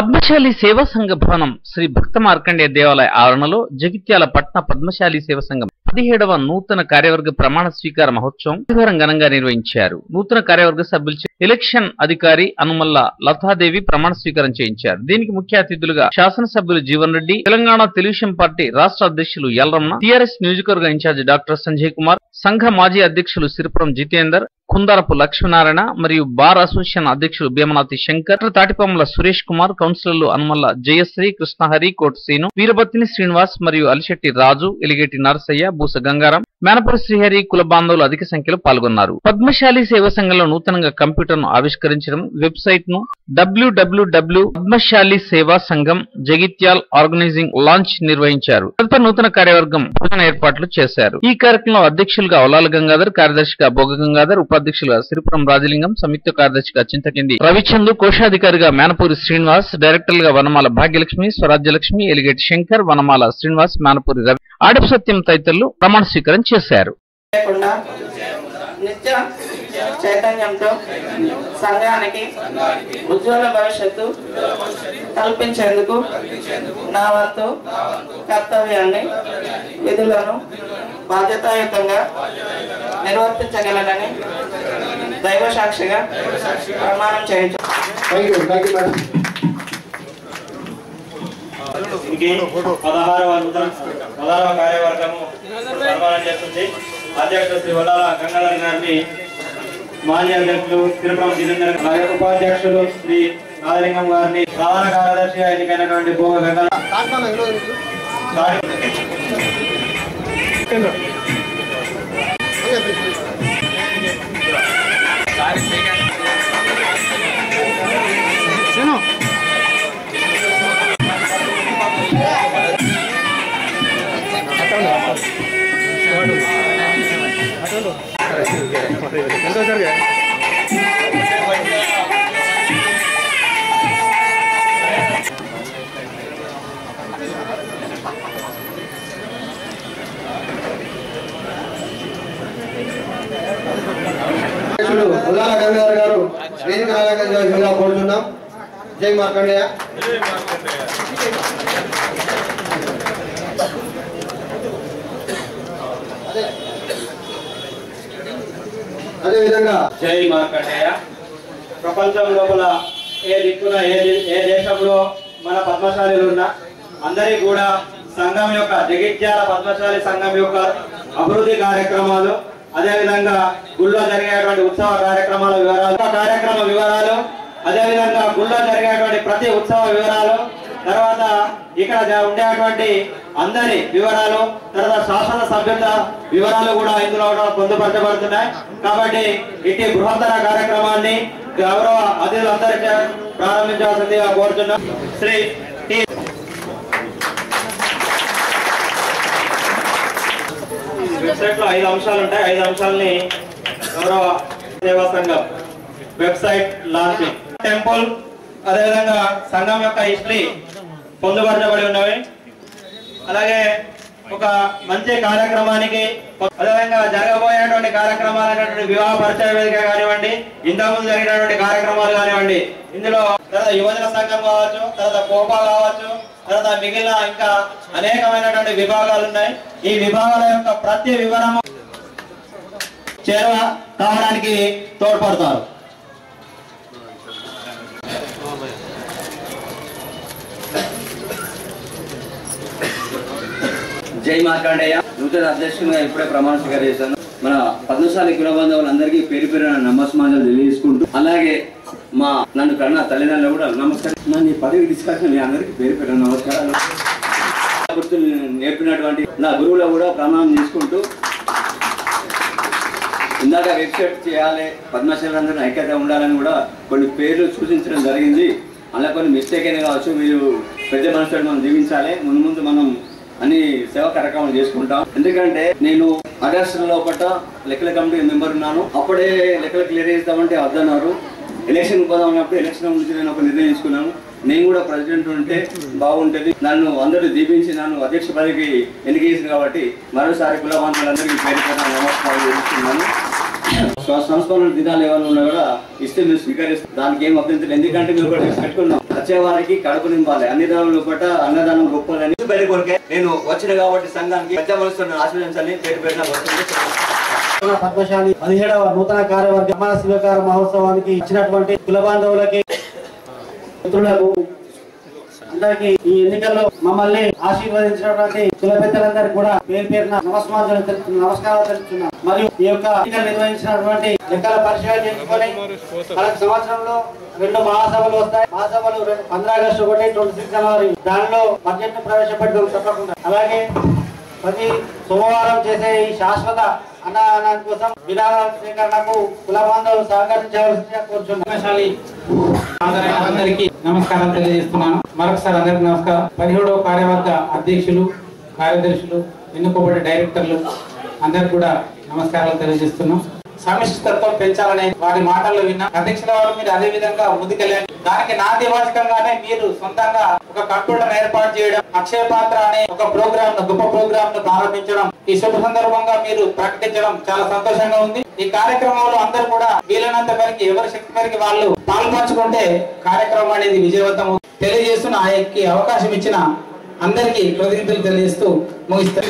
పద్మశాలి సేవా సంఘ భవనం శ్రీ భక్త మార్కండేయ దేవాలయ ఆవరణలో జగిత్యాల పట్న పద్మశాలి సేవా సంఘం పదిహేడవ నూతన కార్యవర్గ ప్రమాణ స్వీకార మహోత్సవం ఆదివారం ఘనంగా నిర్వహించారు నూతన కార్యవర్గ సభ్యులు ఎలక్షన్ అధికారి అనుమల్ల లతాదేవి ప్రమాణ స్వీకారం చేయించారు దీనికి ముఖ్య అతిథులుగా శాసనసభ్యులు జీవన్ రెడ్డి తెలంగాణ తెలుగుదేశం పార్టీ రాష్ట్ర అధ్యక్షులు ఎల్రమణ టీఆర్ఎస్ నియోజకవర్గ ఇన్ఛార్జ్ డాక్టర్ సంజయ్ కుమార్ సంఘ మాజీ అధ్యక్షులు సిరిపురం జితేందర్ కుందారపు లక్ష్మీనారాయణ మరియు బార్ అసోసియేషన్ అధ్యక్షులు భీమనాథి శంకర్ తాటిపమ్మల సురేష్ కుమార్ కౌన్సిలర్లు అనుమల్ల జయశ్రీ కృష్ణహరి కోటసీను వీరభత్తిని శ్రీనివాస్ మరియు అలిశెట్టి రాజు ఎలిగేటి నరసయ్య బూస గంగారం మేనపురి శ్రీహరి కుల బాంధవులు అధిక సంఖ్యలో పాల్గొన్నారు పద్మశాలి సేవా సంఘంలో నూతనంగా కంప్యూటర్ ను ఆవిష్కరించడం వెబ్సైట్ ను డబ్ల్యూడబ్ల్యూడబ్ల్యూ పద్మశాలి సేవా సంఘం జగిత్యాల్ ఆర్గనైజింగ్ లాంచ్ నిర్వహించారు తదుపరి నూతన కార్యవర్గం భోజన ఏర్పాట్లు చేశారు ఈ కార్యక్రమంలో అధ్యక్షులుగా ఒలాల గంగాధర్ కార్యదర్శిగా బొగ గంగాధర్ ఉపాధ్యక్షులుగా సిరిపురం రాజలింగం సంయుక్త కార్యదర్శిగా చింతకింది రవిచందు కోశాధికారిగా మేనపూరి శ్రీనివాస్ డైరెక్టర్లుగా వనమాల భాగ్యలక్ష్మి స్వరాజ్యలక్ష్మి ఎలిగేటి శంకర్ వనమాల శ్రీనివాస్ మేనపూరి రవి ఆడపు సత్యం తదితరులు ప్రమాణ స్వీకారం చేశారు లేకుండా నిత్య చైతన్యంతో సంఘానికి ఉజ్వల భవిష్యత్తు కల్పించేందుకు నా వంతు కర్తవ్యాన్ని విధులను బాధ్యతాయుతంగా నిర్వర్తించగలనని దైవ సాక్షిగా ప్రమాణం చేయించు thank you thank you madam దీనికి పదహారవ నూతన పదహారవ కార్యవర్గము నిర్మాణం చేస్తుంది అధ్యక్షుడు శ్రీ వల్లాల గంగాధర్ గారిని మాజీ అధ్యక్షులు తిరుపతి జితేందర్ అలాగే ఉపాధ్యక్షులు శ్రీ నాదలింగం గారిని ప్రధాన కార్యదర్శిగా ఎన్నికైనటువంటి భోగ గంగా అధ్యక్షులు ఉల్లాల గంగాధర్ గారు వేదిక రాజకీయంగా కోరుతున్నాం జై మార్కండేయ అదేవిధంగా జై మార్కండేయ ప్రపంచం లోపల ఏ దిక్కున ఏ దే- ఏ దేశంలో మన పద్మశాలీలు ఉన్నా అందరికీ కూడా సంఘం యొక్క జగిత్యాల పద్మశాలి సంఘం యొక్క అభివృద్ధి కార్యక్రమాలు అదేవిధంగా గుళ్ళో జరిగేటువంటి ఉత్సవ కార్యక్రమాల వివరాలు ఉత్సవ కార్యక్రమ వివరాలు అదేవిధంగా గుళ్ళో జరిగేటువంటి ప్రతి ఉత్సవ వివరాలు తర్వాత ఇక్కడ జ- ఉండేటువంటి అందరి వివరాలు తర్వాత శాసన సభ్యుల వివరాలు కూడా ఇందులో కూడా పొందుపరచబడుతున్నాయి కాబట్టి ఇట్టి బృహత్తర కార్యక్రమాన్ని గౌరవ అతిథులందరి చే- ప్రారంభించవలసిందిగా కోరుతున్నాం శ్రీ టి వెబ్సైట్ లో ఐదు అంశాలు ఉంటాయి ఐదు అంశాలని గౌరవ సేవా సంఘం వెబ్సైట్ లాంచింగ్ టెంపుల్ అదేవిధంగా సంఘం యొక్క హిస్టరీ పొందుపరచబడి ఉన్నవి అలాగే ఒక మంచి కార్యక్రమానికి అదేవిధంగా జరగబోయేటువంటి కార్యక్రమాలైనటువంటి వివాహ పరిచయ వేదిక కానివ్వండి ఇంతకుముందు జరిగినటువంటి కార్యక్రమాలు కానివ్వండి ఇందులో తర్వాత యువజన సంఘం కావచ్చు తర్వాత కోపా కావచ్చు తర్వాత మిగిలిన ఇంకా అనేకమైనటువంటి విభాగాలు ఉన్నాయి ఈ విభాగాల యొక్క ప్రతి వివరము చేరువ కావడానికి తోడ్పడతారు జై మార్కండేయ నూతన అధ్యక్షునిగా ఇప్పుడే ప్రమాణ స్వీకారం చేశాను మన పద్మశాలి కుల బంధువులందరికీ పేరు పేరున నమస్మానాలు తెలియజేసుకుంటూ అలాగే మా నన్ను కన్నా తల్లిదండ్రులు కూడా నమస్కారం నన్ను ఈ పదవి తీసుకొచ్చిన మీ అందరికీ పేరు పేరున నమస్కారాలు గుర్తులు నేర్పినటువంటి నా గురువులు కూడా ప్రమాణం చేసుకుంటూ ఇందాక వెబ్సైట్ చేయాలి పద్మశాలందరూ ఐక్యత ఉండాలని కూడా కొన్ని పేర్లు సూచించడం జరిగింది అలా కొన్ని మిస్టేక్ అయినా కావచ్చు మీరు పెద్ద మనసుతో మనం జీవించాలి ముందు ముందు మనం అన్ని సేవా కార్యక్రమాలు చేసుకుంటాం ఎందుకంటే నేను ఆగస్టు లోపల లెక్కల కమిటీ మెంబర్ ఉన్నాను అప్పుడే లెక్కలు క్లియర్ చేద్దామంటే వద్దన్నారు ఎలక్షన్ పోదాం అన్నప్పుడు ఎలక్షన్ గురించి నేను ఒక నిర్ణయం తీసుకున్నాను నేను కూడా ప్రెసిడెంట్ ఉంటే బాగుంటుంది నన్ను అందరూ దీపించి నన్ను అధ్యక్ష పదవికి ఎన్నిక చేసింది కాబట్టి మరోసారి కులబంధువులందరికీ పేరు పేరున నమస్కారం చేస్తున్నాను స్వ- సంస్మరణ దినాలు ఏమైనా ఉన్నా కూడా ఇస్తే మీరు స్వీకరిస్తారు దానికి ఏం అభ్యంతరం ఎందుకంటే మీరు కూడా పెట్టుకున్నాం వచ్చేవారికి కడుపు నింపాలి అన్ని దానం పట్ట అన్నదానం గొప్పదని బయట కొరకే నేను వచ్చిన కాబట్టి సంఘానికి పెద్ద మనసుతో ఆశీర్వదించాలని పేరు పెట్టిన వస్తుంది పద్మశాలి పదిహేడవ నూతన కార్యవర్గ అమర శివకార మహోత్సవానికి ఇచ్చినటువంటి కుల బాంధవులకి మిత్రులకు అందరికి ఈ ఎన్నికల్లో మమ్మల్ని ఆశీర్వదించినటువంటి కుల పెద్దలందరికీ కూడా పేరు పేరున నమస్కారాలు తెలుపుతున్నా నమస్కారాలు తెలుపుతున్నా మరియు ఈ యొక్క ఎన్నికలు నిర్వహించినటువంటి లెక్కల పరిశీలన చేసుకొని మనకు సంవత్సరంలో రెండు మహాసభలు వస్తాయి మహాసభలు పంద్ర ఆగస్టు ఒకటి ట్వంటీ సిక్స్ జనవరి దానిలో బడ్జెట్ ను ప్రవేశపెడతాం తప్పకుండా అలాగే ప్రతి సోమవారం చేసే ఈ శాశ్వత అన్నదానం కోసం విధానాల స్వీకరణకు కుల బాంధవులు సహకరించవలసిందిగా కోరుచున్నాను అందరికీ నమస్కారం తెలియజేస్తున్నాను మరొకసారి అందరికీ నమస్కారం పదిహేడవ కార్యవర్గ అధ్యక్షులు కార్యదర్శులు ఎన్నుకోబడే డైరెక్టర్లు అందరికి కూడా నమస్కారాలు తెలియజేస్తున్నాం సమిష్టితత్వం పెంచాలనే వారి మాటల్లో విన్నా అధ్యక్షుల వారు మీరు అదే విధంగా ముందుకెళ్ళండి దానికి నాంది వాచకంగానే మీరు సొంతంగా ఒక కంప్యూటర్ ఏర్పాటు చేయడం అక్షయ పాత్ర అనే ఒక ప్రోగ్రామ్ ను గొప్ప ప్రోగ్రామ్ ను ప్రారంభించడం ఈ శుభ సందర్భంగా మీరు ప్రకటించడం చాలా సంతోషంగా ఉంది ఈ కార్యక్రమంలో అందరూ కూడా వీలైనంత మేరకు ఎవరి శక్తి మేరకు వాళ్ళు పాల్పంచుకుంటే కార్యక్రమం అనేది విజయవంతం అవుతుంది. తెలియజేస్తున్న ఆ యొక్క అవకాశం ఇచ్చిన అందరికీ కృతజ్ఞతలు తెలియజేస్తూ ముగిస్తారు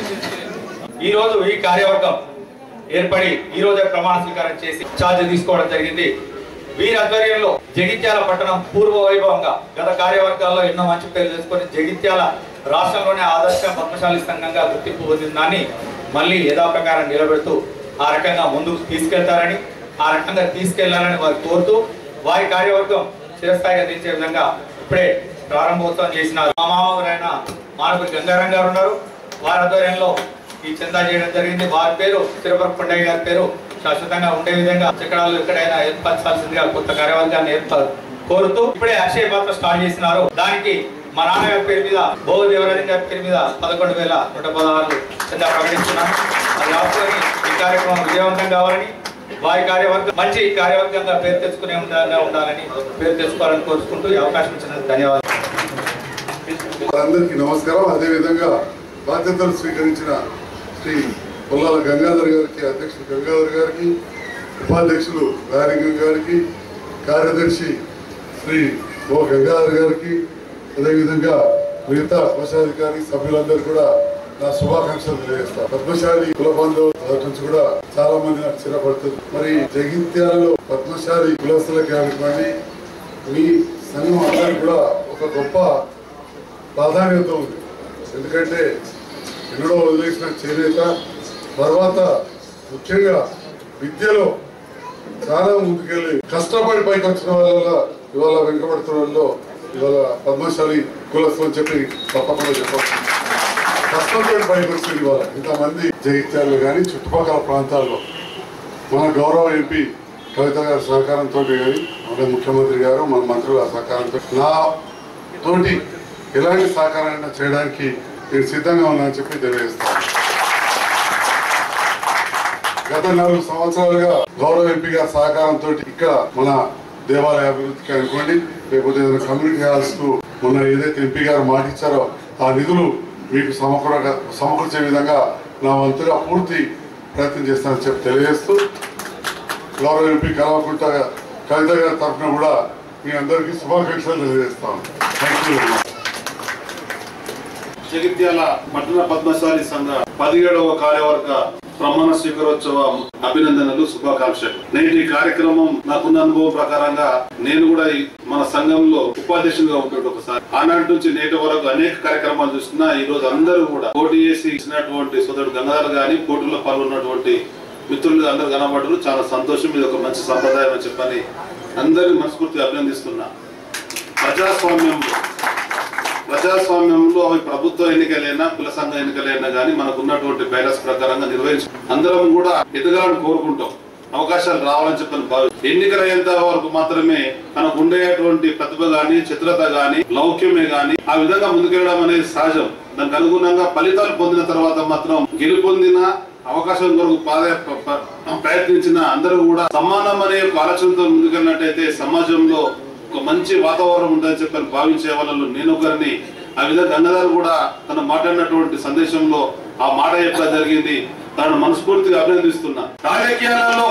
ఈ రోజు ఈ కార్యవర్గం ఏర్పడి ఈ రోజే ప్రమాణ స్వీకారం చేసి ఛార్జ్ తీసుకోవడం జరిగింది వీరి ఆధ్వర్యంలో జగిత్యాల పట్టణం పూర్వ వైభవంగా గత కార్యవర్గాల్లో ఎన్నో మంచి పేర్లు చేసుకొని జగిత్యాల రాష్ట్రంలోనే ఆదర్శ పద్మశాలి సంఘంగా గుర్తింపు పొందిందాన్ని మళ్ళీ యథాప్రకారం నిలబెడుతూ ఆ రకంగా ముందుకు తీసుకెళ్తారని ఆ రకంగా తీసుకెళ్లాలని వారు కోరుతూ వారి కార్యవర్గం చిరస్థాయిగా తీర్చే విధంగా ఇప్పుడే ప్రారంభోత్సవం చేసిన మా మామగారైన మానవుడి గంగారం గారు ఉన్నారు వారి ఆధ్వర్యంలో ఈ చందా చేయడం జరిగింది వారి పేరు తిరుపతి కొండయ్య గారి పేరు శాశ్వతంగా ఉండే విధంగా చక్రాలు ఎక్కడైనా ఏర్పరచాల్సిందిగా కొత్త కార్యవర్గాన్ని ఏర్పాటు కోరుతూ ఇప్పుడే అక్షయ పాత్ర స్టార్ట్ చేసినారు దానికి మా నాన్న గారి పేరు మీద భోగ దేవరాజన్ గారి పేరు మీద పదకొండు వేల నూట పదహారు చందా ప్రకటిస్తున్నాను అది రాసుకొని ఈ కార్యక్రమం విజయవంతం కావాలని వారి కార్యవర్గం మంచి కార్యవర్గంగా పేరు తెచ్చుకునే విధంగా ఉండాలని పేరు తెచ్చుకోవాలని కోరుకుంటూ ఈ అవకాశం ఇచ్చినందుకు ధన్యవాదాలు అందరికీ నమస్కారం అదేవిధంగా బాధ్యతలు స్వీకరించిన శ్రీ పొల్లాల గంగాధర్ గారికి అధ్యక్షులు గంగాధర్ గారికి ఉపాధ్యక్షులు నారింగం గారికి కార్యదర్శి శ్రీ ఓ గంగాధర్ గారికి అదేవిధంగా మిగతా కోశాధికారి సభ్యులందరూ కూడా నా శుభాకాంక్షలు తెలియజేస్తాను పద్మశాలి కుల బంధువుల తరఫు నుంచి కూడా చాలా మంది నాకు చిరపడుతుంది మరి జగిత్యాలలో పద్మశాలి కులస్తులకి కానివ్వండి మీ సంఘం అందరికీ కూడా ఒక గొప్ప ప్రాధాన్యత ఉంది ఎందుకంటే ఎన్నడో వదిలేసిన చేనేత తర్వాత ముఖ్యంగా విద్యలో చాలా ముందుకెళ్ళి కష్టపడి పైకి వచ్చిన వాళ్ళ ఇవాళ వెనుకబడుతున్న వాళ్ళలో ఇవాళ పద్మశాలి కులస్తులు అని చెప్పి తప్పకుండా చెప్పవచ్చు కష్టంతో పైకి వచ్చింది ఇవాళ ఇంతమంది జగిత్యాలు కానీ చుట్టుపక్కల ప్రాంతాల్లో మన గౌరవ ఎంపీ కవిత గారి సహకారంతో కానీ మన ముఖ్యమంత్రి గారు మన మంత్రుల సహకారంతో నా తోటి ఎలాంటి సహకారాన్ని చేయడానికి నేను సిద్ధంగా ఉన్నానని చెప్పి తెలియజేస్తాను గత నాలుగు సంవత్సరాలుగా గౌరవ ఎంపీ గారి సహకారంతో ఇక్కడ మన దేవాలయ అభివృద్ధికి అనుకోండి లేకపోతే ఏదైనా కమ్యూనిటీ హాల్స్ కు మొన్న ఏదైతే ఎంపీ గారు మాట ఇచ్చారో ఆ నిధులు మీకు సమకూర సమకూర్చే విధంగా నా వంతుగా పూర్తి ప్రయత్నం చేస్తానని చెప్పి తెలియజేస్తూ గౌరవ ఎంపీ కల్వకుంట కవిత గారి తరఫున కూడా మీ అందరికీ శుభాకాంక్షలు తెలియజేస్తాను థ్యాంక్ యూ జగిత్యాల పట్టణ పద్మశాలి సంఘ పదిహేడవ కార్యవర్గ ప్రమాణ స్వీకారోత్సవ అభినందనలు శుభాకాంక్షలు నేటి ఈ కార్యక్రమం నాకున్న అనుభవం ప్రకారంగా నేను కూడా ఈ మన సంఘంలో ఉపాధ్యక్షునిగా ఉంటాడు ఒకసారి ఆనాటి నుంచి నేటి వరకు అనేక కార్యక్రమాలు చూస్తున్నా ఈ రోజు అందరూ కూడా పోటీ చేసి ఇచ్చినటువంటి సోదరుడు గంగాధర్ గాని పోటీలో పాల్గొన్నటువంటి మిత్రులు అందరు కనబడరు చాలా సంతోషం ఇది ఒక మంచి సంప్రదాయం అని చెప్పని అందరినీ మనస్ఫూర్తిగా అభినందిస్తున్నా ప్రజాస్వామ్యంలో ప్రజాస్వామ్యంలో అవి ప్రభుత్వ ఎన్నికలైనా కుల సంఘ ఎన్నికలైనా కానీ మనకు ఉన్నటువంటి బైరస్ ప్రకారంగా నిర్వహించు అందరం కూడా ఎదగాలని కోరుకుంటాం అవకాశాలు రావాలని చెప్పని భావి ఎన్నికలయ్యేంత వరకు మాత్రమే మనకు ఉండేటువంటి ప్రతిభ గాని చిత్రత గాని లౌక్యమే గాని ఆ విధంగా ముందుకెళ్ళడం అనేది సహజం దానికి అనుగుణంగా ఫలితాలు పొందిన తర్వాత మాత్రం గెలుపొందిన అవకాశం కొరకు పాద ప- ప- ప్రయత్నించిన అందరూ కూడా సమానం అనే ఒక ఆలోచనతో ముందుకెళ్ళినట్టయితే సమాజంలో ఒక మంచి వాతావరణం ఉందని చెప్పని భావించే వాళ్ళలో నేను ఒకరిని ఆ విధంగా గంగాధర్ కూడా తను మాట్లాడినటువంటి సందేశంలో ఆ మాట చెప్పడం జరిగింది తనను మనస్ఫూర్తిగా అభినందిస్తున్నా రాజకీయాలలో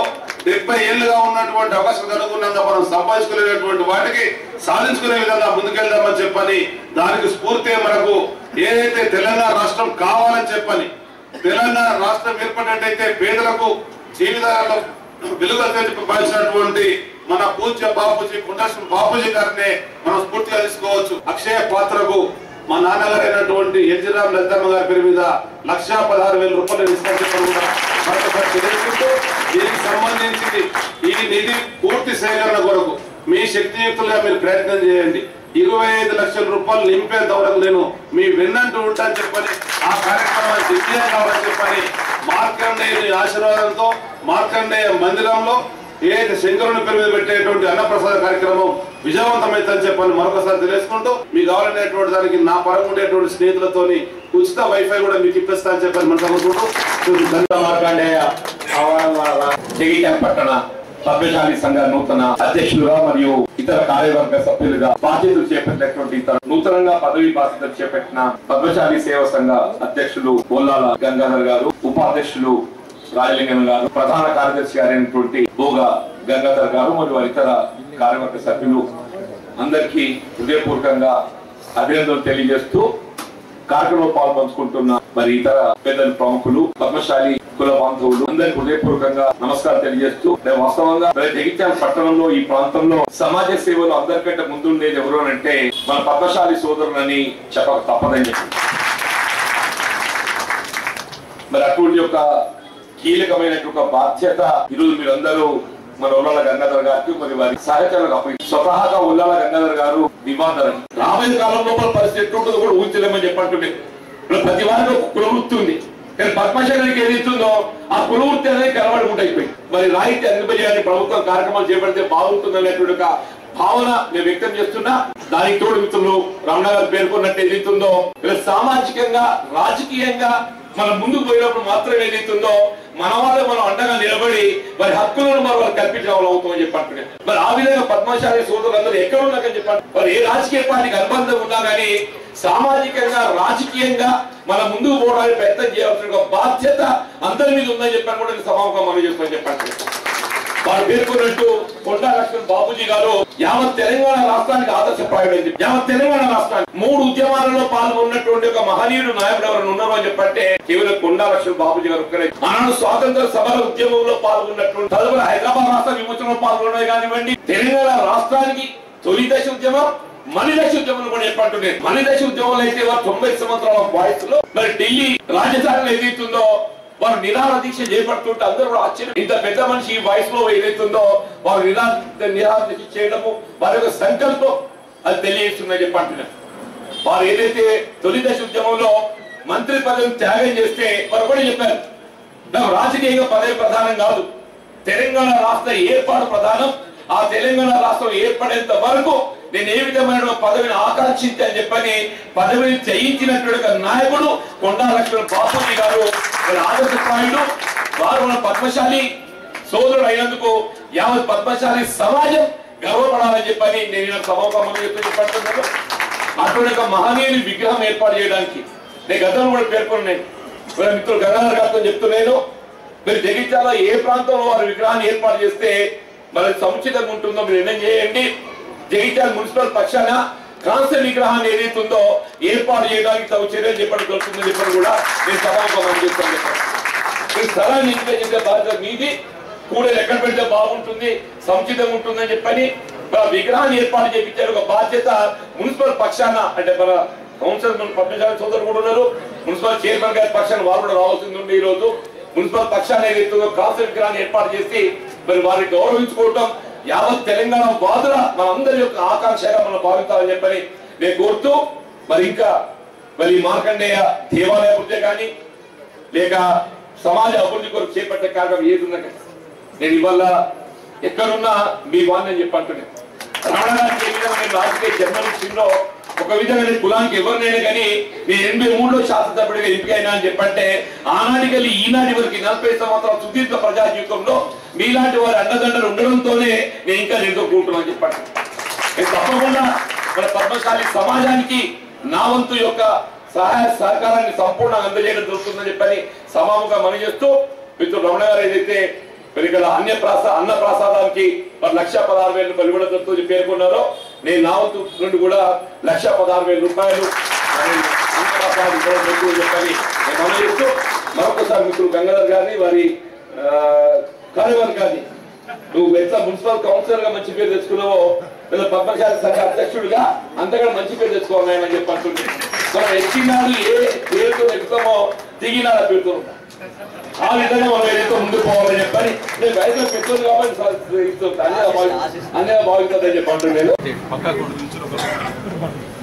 డెబ్బై ఏళ్ళుగా ఉన్నటువంటి అవకాశం అనుగుణంగా మనం సంపాదించుకునేటువంటి వాటికి సాధించుకునే విధంగా ముందుకెళ్దామని చెప్పని దానికి స్ఫూర్తి మనకు ఏదైతే తెలంగాణ రాష్ట్రం కావాలని చెప్పని తెలంగాణ రాష్ట్రం ఏర్పడినట్టయితే పేదలకు జీవితాలలో వెలుగు తెలిపాల్సినటువంటి మన పూజ్య బాపూజీ పుండశ్రీ బాపూజీ గారిని మనం స్ఫూర్తిగా తీసుకోవచ్చు అక్షయ పాత్రకు మా నాన్నగారు అయినటువంటి ఎల్జీ రామ్ లలితమ్మ గారి పేరు మీద లక్షా పదహారు వేల రూపాయలు ఇస్తామని చెప్పని కూడా మరొకసారి తెలియజేస్తూ దీనికి సంబంధించి ఈ నిధి పూర్తి సేకరణ కొరకు మీ శక్తియుక్తులుగా మీరు ప్రయత్నం చేయండి ఇరవై ఐదు లక్షల రూపాయలు నింపేంత వరకు నేను మీ వెన్నంటూ ఉంటాను చెప్పని ఆ కార్యక్రమాన్ని దిగ్విజయం కావాలని చెప్పని మార్కండేయుని ఆశీర్వాదంతో మార్కండేయ మందిరంలో ఏదైతే శంకరుని పేరు మీద పెట్టేటువంటి అన్నప్రసాద కార్యక్రమం విజయవంతమైందని చెప్పని మరొకసారి తెలియజేసుకుంటూ మీకు కావాలనేటువంటి దానికి నా పరంగా ఉండేటువంటి స్నేహితులతోని ఉచిత వైఫై కూడా మీకు ఇప్పిస్తా అని చెప్పని మనం అనుకుంటూ మార్కండేయ ఆవరణ జగిత్యాల పట్టణ సభ్యశాలి సంఘ నూతన అధ్యక్షులుగా మరియు ఇతర కార్యవర్గ సభ్యులుగా బాధ్యతలు చేపట్టినటువంటి ఇతర నూతనంగా పదవి బాధ్యతలు చేపట్టిన పద్మశాలి సేవ సంఘ అధ్యక్షులు బొల్లాల గంగాధర్ గారు ఉపాధ్యక్షులు రాజలింగం గారు ప్రధాన కార్యదర్శి గారైనటువంటి భోగా గంగాధర్ గారు మరియు ఇతర కార్యవర్గ సభ్యులు అందరికీ హృదయపూర్వకంగా అభినందనలు తెలియజేస్తూ కార్యక్రమంలో పాల్పంచుకుంటున్న మరి ఇతర పెద్దల ప్రముఖులు పద్మశాలి కుల బాంధవులు అందరికి హృదయపూర్వకంగా నమస్కారం తెలియజేస్తూ నేను వాస్తవంగా మరి జగిత్యాల పట్టణంలో ఈ ప్రాంతంలో సమాజ సేవలో అందరికంటే ముందుండేది ఎవరు అని అంటే మన పద్మశాలి సోదరులని చెప్పక తప్పదని చెప్పి మరి అటువంటి యొక్క కీలకమైనటువంటి ఒక బాధ్యత ఈరోజు మీరందరూ మన ఉల్లాల గంగాధర్ గారికి మరి వారి సహచరులకు అప్పగి స్వతహాగా ఉల్లాల గంగాధర్ గారు దివాదరం రాబోయే కాలం లోపల పరిస్థితి ఎట్లుంటుందో కూడా ఊహించలేమని చెప్పంటుండే ఇప్పుడు ప్రతి వారికి ఒక కులవృత్తి ఉంది కానీ పద్మశాలికి ఏది ఇస్తుందో ఆ కులవృత్తి అనేది కలవడకుండా అయిపోయింది మరి రాయితీ అందింపజేయాలని ప్రభుత్వం కార్యక్రమాలు చేపడితే బాగుంటుంది అనేటువంటి ఒక భావన నేను వ్యక్తం చేస్తున్నా దానికి తోడు మిత్రులు రమణ గారు పేర్కొన్నట్టు ఏదైతుందో ఇలా సామాజికంగా రాజకీయంగా మనం ముందుకు పోయినప్పుడు మాత్రం ఏదైతుందో మన వాళ్ళు మనం అండగా నిలబడి మరి హక్కులను మనం వాళ్ళు కల్పించడం అవుతామని చెప్పంటున్నాను మరి ఆ విధంగా పద్మశాలి సోదరులందరూ ఎక్కడ ఉన్నాకని చెప్పండి మరి ఏ రాజకీయ పార్టీకి అనుబంధం ఉన్నా కానీ సామాజికంగా రాజకీయంగా మనం ముందుకు పోవడానికి ప్రయత్నం చేయాల్సిన ఒక బాధ్యత అందరి మీద ఉందని చెప్పని కూడా నేను సమావేశం మనం చేస్తామని చెప్పండి వారు పేర్కొన్నట్టు కొండా లక్ష్మణ్ బాబుజీ గారు యావత్ తెలంగాణ రాష్ట్రానికి ఆదర్శప్రాయుడైంది యావత్ తెలంగాణ రాష్ట్రానికి మూడు ఉద్యమాలలో పాల్గొన్నటువంటి ఒక మహనీయుడు నాయకుడు ఎవరైనా ఉన్నారు అని చెప్పంటే కేవలం కొండా లక్ష్మణ్ బాబుజీ గారు ఒక్కరే ఆనాడు స్వాతంత్ర సమర ఉద్యమంలో పాల్గొన్నటువంటి తదుపరి హైదరాబాద్ రాష్ట్ర విమోచనలో పాల్గొన్నది కానివ్వండి తెలంగాణ రాష్ట్రానికి తొలి దశ ఉద్యమం మణిదశ ఉద్యమం కూడా ఏర్పడుతున్నాయి మణిదశ ఉద్యమంలో అయితే వారు తొంభై సంవత్సరాల వయసులో మరి ఢిల్లీ రాజధానిలో ఏదైతుందో వారు నిరాహార దీక్ష చేపడుతుంటే అందరూ కూడా ఆశ్చర్యం ఇంత పెద్ద మనిషి ఈ వయసులో ఏదైతుందో వారు నిరాహార నిరాహార దీక్ష చేయడము వారి యొక్క సంకల్పం అది తెలియజేస్తుందని చెప్పి అంటున్నారు వారు ఏదైతే తొలి దశ ఉద్యమంలో మంత్రి పదవిని త్యాగం చేస్తే వారు కూడా చెప్పారు నాకు రాజకీయంగా పదవి ప్రధానం కాదు తెలంగాణ రాష్ట్ర ఏర్పాటు ప్రధానం ఆ తెలంగాణ రాష్ట్రం ఏర్పడేంత వరకు నేను ఏ విధమైన పదవిని ఆకాంక్షించి అని చెప్పని పదవిని చేయించినటువంటి ఒక నాయకుడు కొండా లక్ష్మణ్ బాపూజీ గారు మరి ఆదర్శప్రాయుడు వారు మన పద్మశాలి సోదరుడు అయినందుకు యావత్ పద్మశాలి సమాజం గర్వపడాలని చెప్పని నేను ఇలా సభాపమని చెప్పి చెప్పంటున్నాను అటువంటి ఒక మహనీయుని విగ్రహం ఏర్పాటు చేయడానికి నేను గతంలో కూడా పేర్కొన్నాను మరి మిత్రులు గంగాధర్ గారితో చెప్తున్నాను మీరు జగిత్యాల ఏ ప్రాంతంలో వారి విగ్రహాన్ని ఏర్పాటు చేస్తే మరి సముచితంగా ఉంటుందో మీరు నిర్ణయం చేయండి జగిత్యాల మున్సిపల్ పక్షాన కాన్సర్ విగ్రహాన్ని ఏదైతే ఉందో ఏర్పాటు చేయడానికి తగు చర్యలు చెప్పడం దొరుకుతుందని చెప్పని కూడా నేను సభాపమని చెప్తాను మీరు స్థలాన్ని ఎంపిక చేసే బాధ్యత మీది కూడా ఎక్కడ పెడితే బాగుంటుంది సముచితంగా ఉంటుందని చెప్పని మన విగ్రహాన్ని ఏర్పాటు చేయించారు ఒక బాధ్యత మున్సిపల్ పక్షాన అంటే మన కౌన్సిలర్ మన పద్మశాలి సోదరులు కూడా ఉన్నారు మున్సిపల్ చైర్మన్ గారి పక్షాన వారు కూడా రావాల్సింది ఉంది ఈ రోజు మున్సిపల్ పక్షాన్ని ఏదైతుందో కాన్సర్ విగ్రహాన్ని ఏర్పాటు చేసి మరి వారిని గౌరవించుకోవటం యావత్ తెలంగాణ బాధల మనందరి యొక్క ఆకాంక్షగా మనం భావించాలని చెప్పని నేను కోరుతూ మరి ఇంకా మరి ఈ మార్కండేయ దేవాలయ అభివృద్ధి కానీ లేక సమాజ అభివృద్ధి కొరకు చేపట్టే కార్యక్రమం ఏది ఉన్నా కానీ నేను ఇవాళ ఎక్కడున్నా మీ వాడిని అని చెప్పంటున్నాను రమణ గారికి ఏ విధంగా నేను రాజకీయ జర్నలిస్టులో ఒక విధంగా నేను కులానికి ఎవరినైనా కానీ నేను ఎనభై మూడులో శాసనసభ్యుడిగా ఎంపికైనా అని చెప్పంటే ఆనాటికి వెళ్ళి ఈనాటి వరకు ఈ నలభై సంవత్సరాల సుదీర్ఘ ప్రజా జీవితంలో మీలాంటి వారి అండదండలు ఉండడంతోనే నేను ఇంకా నిలదొక్కుంటున్నాను చెప్పండి నేను తప్పకుండా మన పద్మశాలి సమాజానికి నా వంతు యొక్క సహాయ సహకారాన్ని సంపూర్ణంగా అందజేయడం జరుగుతుందని చెప్పని సమాముగా మనం చేస్తూ మిత్రుడు రమణ గారు ఏదైతే మరి ఇక్కడ అన్య ప్రాస అన్న ప్రసాదానికి మరి లక్ష పదహారు వేలు పలువడతో పేర్కొన్నారో నేను నా వంతు నుండి కూడా లక్ష పదహారు వేల రూపాయలు మరి అన్న ప్రసాదం ఇవ్వడం మీకు చెప్పని నేను మనం చేస్తూ మరొకసారి మిత్రులు గంగాధర్ గారిని వారి ఆ, కార్యవర్గాన్ని నువ్వు ఎట్లా మున్సిపల్ కౌన్సిలర్ గా మంచి పేరు తెచ్చుకున్నావో లేదా పద్మశాలి సంఘ అధ్యక్షుడిగా అంతగా మంచి పేరు తెచ్చుకోవాలని చెప్పి అంటుంది మనం ఎక్కినాడు ఏ పేరుతో ఎక్కుతామో దిగినాడు ఆ పేరుతో ఉంటాం. ఆ విధంగా మనం ఏదైతే ముందుకు పోవాలని చెప్పని నేను వయసులో పెద్దది కాబట్టి స- ఇస్తుంది. అన్నే భావి- అన్నే భావిస్తుందని చెప్పి అంటున్నాను పక్కకు